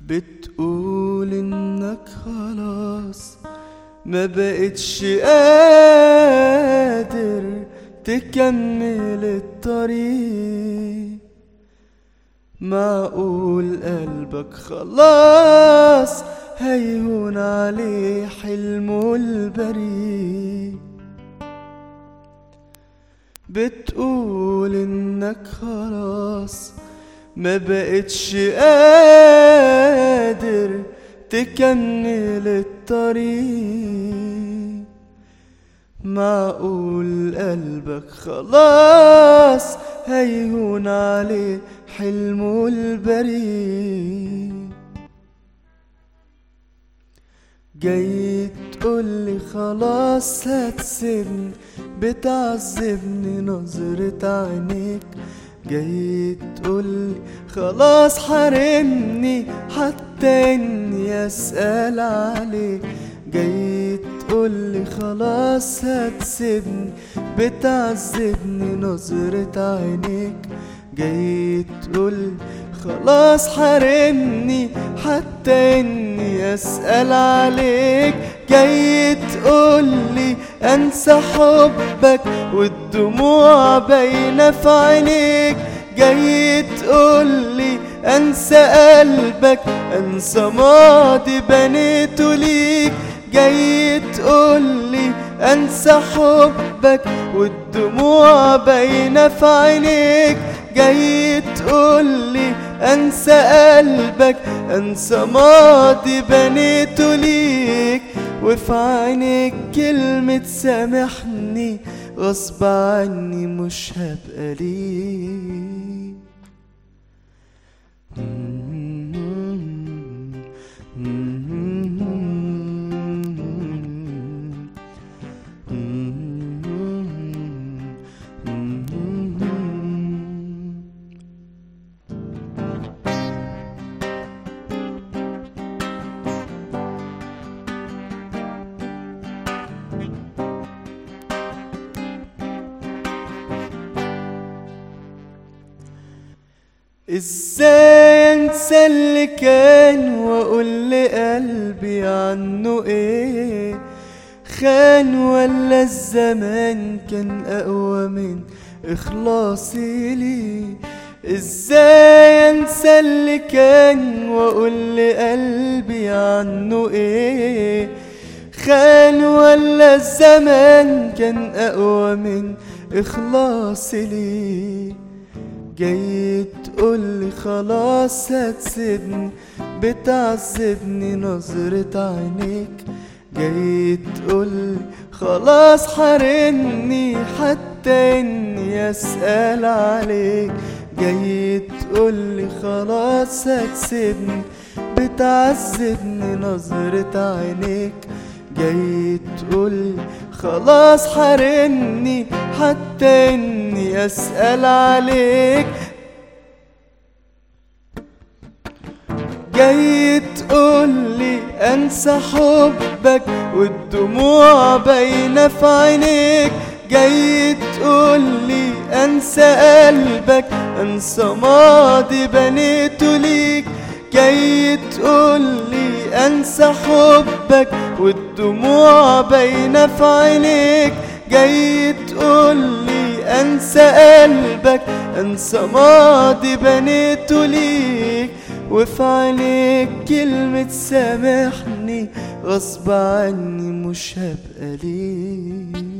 بتقول انك خلاص ما بقتش قادر تكمل الطريق معقول قلبك خلاص هيهون عليه حلمه البريء بتقول انك خلاص ما بقتش قادر تكمل الطريق معقول قلبك خلاص هيهون عليه حلمه البريء جاي تقولي خلاص هتسيبني بتعذبني نظرة عينيك جاي تقولي خلاص حارمني حتى اني اسأل عليك جاي تقولي خلاص هتسيبني بتعذبني نظرة عينيك جاي تقول خلاص حارمني حتى اني اسأل عليك جاي تقولي انسى حبك والدموع باينة في عينيك جاي تقولي انسى قلبك انسى ماضي بنيته ليك جاي تقولي انسى حبك والدموع باينة في عينيك جاي تقولي انسى قلبك انسى ماضي بنيته ليك وفي عينيك كلمة سامحني غصب عني مش هبقى ليك ازاي انسى اللي كان واقول لقلبي عنه ايه خان ولا الزمان كان اقوى من اخلاصي ليه ازاي انسى اللي كان واقول لقلبي عنه ايه خان ولا الزمان كان اقوى من اخلاصي ليه جاي تقولي خلاص هتسيبني بتعذبني نظرة عينيك جاي تقولي خلاص حارمني حتى اني اسأل عليك جاي تقولي خلاص هتسيبني بتعذبني نظرة عينيك جاي تقولي خلاص حارمني حتى اني اسأل عليك جاي تقولي انسى حبك والدموع باينة في عينيك جاي تقولي انسى قلبك انسى ماضي بنيته ليك جاي تقولي انسى حبك والدموع باينة في عينيك جاي تقولي انسى قلبك انسى ماضي بنيته ليك وفي عينيك كلمة سامحني غصب عني مش هبقى ليك